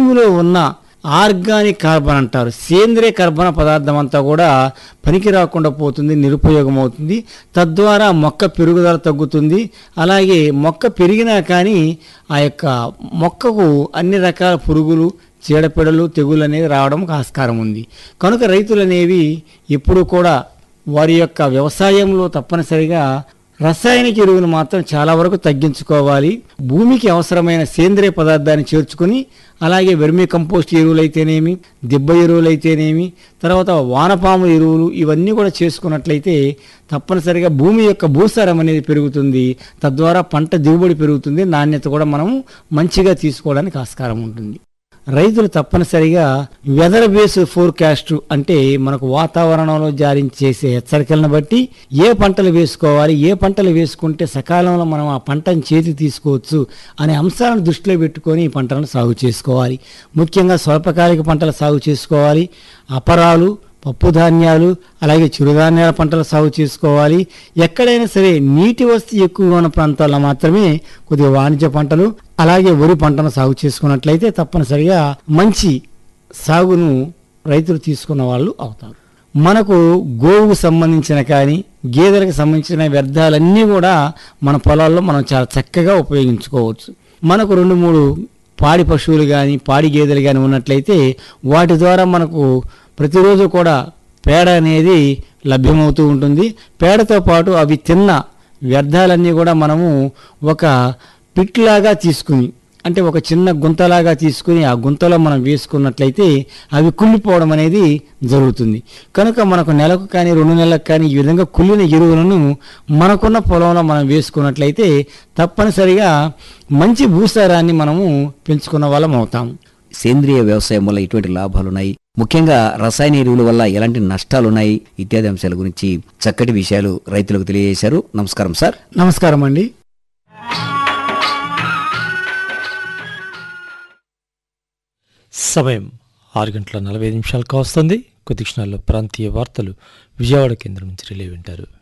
భూమిలో ఉన్న organic carbon అంటారు సేంద్రియ కర్బన పదార్థం అంతా కూడా పనికి రాకుండా పోతుంది నిరుపయోగం అవుతుంది తద్వారా మొక్క పెరుగుదల తగ్గుతుంది అలాగే మొక్క పెరిగినా కానీ ఆ యొక్క మొక్కకు అన్ని రకాల పురుగులు చీడపీడలు తెగులు అనేవి రావడం ఆస్కారం ఉంది కనుక రైతులు అనేవి ఎప్పుడూ కూడా వారి యొక్క వ్యవసాయంలో తప్పనిసరిగా రసాయనిక ఎరువును మాత్రం చాలా వరకు తగ్గించుకోవాలి భూమికి అవసరమైన సేంద్రియ పదార్థాన్ని చేర్చుకుని అలాగే వెర్మి కంపోస్ట్ ఎరువులు అయితేనేమి దిబ్బ ఎరువులు అయితేనేమి తర్వాత వానపాము ఎరువులు ఇవన్నీ కూడా చేసుకున్నట్లయితే తప్పనిసరిగా భూమి యొక్క భూసారం అనేది పెరుగుతుంది తద్వారా పంట దిగుబడి పెరుగుతుంది నాణ్యత కూడా మనం మంచిగా తీసుకోవడానికి ఆస్కారం ఉంటుంది రైతులు తప్పనిసరిగా వెదర్ బేస్డ్ ఫోర్కాస్ట్ అంటే మనకు వాతావరణంలో జారీ చేసే హెచ్చరికలను బట్టి ఏ పంటలు వేసుకోవాలి ఏ పంటలు వేసుకుంటే సకాలంలో మనం ఆ పంటను చేతి తీసుకోవచ్చు అనే అంశాలను దృష్టిలో పెట్టుకొని ఈ పంటలను సాగు చేసుకోవాలి ముఖ్యంగా స్వల్పకాలిక పంటలు సాగు చేసుకోవాలి అపరాలు పప్పు ధాన్యాలు అలాగే చిరుధాన్యాల పంటలు సాగు చేసుకోవాలి ఎక్కడైనా సరే నీటి వసతి ఎక్కువగా ఉన్న ప్రాంతాల్లో మాత్రమే కొద్దిగా వాణిజ్య పంటలు అలాగే వరి పంటను సాగు చేసుకున్నట్లయితే తప్పనిసరిగా మంచి సాగును రైతులు తీసుకున్న వాళ్ళు అవుతారు మనకు గోవుకు సంబంధించిన కానీ గేదెలకు సంబంధించిన వ్యర్థాలన్నీ కూడా మన పొలాల్లో మనం చాలా చక్కగా ఉపయోగించుకోవచ్చు మనకు రెండు మూడు పాడి పశువులు కానీ పాడి గేదెలు కానీ ఉన్నట్లయితే వాటి ద్వారా మనకు ప్రతిరోజు కూడా పేడ అనేది లభ్యమవుతూ ఉంటుంది పేడతో పాటు అవి తిన్న వ్యర్థాలన్నీ కూడా మనము ఒక పిట్ లాగా తీసుకుని అంటే ఒక చిన్న గుంతలాగా తీసుకుని ఆ గుంతలో మనం వేసుకున్నట్లయితే అవి కుళ్ళిపోవడం అనేది జరుగుతుంది కనుక మనకు నెలకు కానీ రెండు నెలలకు కానీ ఈ విధంగా కుళ్ళిన ఎరువులను మనకున్న పొలంలో మనం వేసుకున్నట్లయితే తప్పనిసరిగా మంచి భూసారాన్ని మనము పెంచుకున్న వాళ్ళం అవుతాం సేంద్రియ వ్యవసాయం వల్ల ఎటువంటి లాభాలున్నాయి ముఖ్యంగా రసాయన ఎరువుల వల్ల ఎలాంటి నష్టాలున్నాయి ఇత్యాది అంశాల గురించి చక్కటి విషయాలు రైతులకు తెలియజేశారు నమస్కారం సార్ నమస్కారం అండి సమయం ఆరు గంటల నలభై ఐదు నిమిషాలకు వస్తుంది కొద్ది క్షణాల్లో ప్రాంతీయ వార్తలు విజయవాడ కేంద్రం నుంచి రిలే వింటారు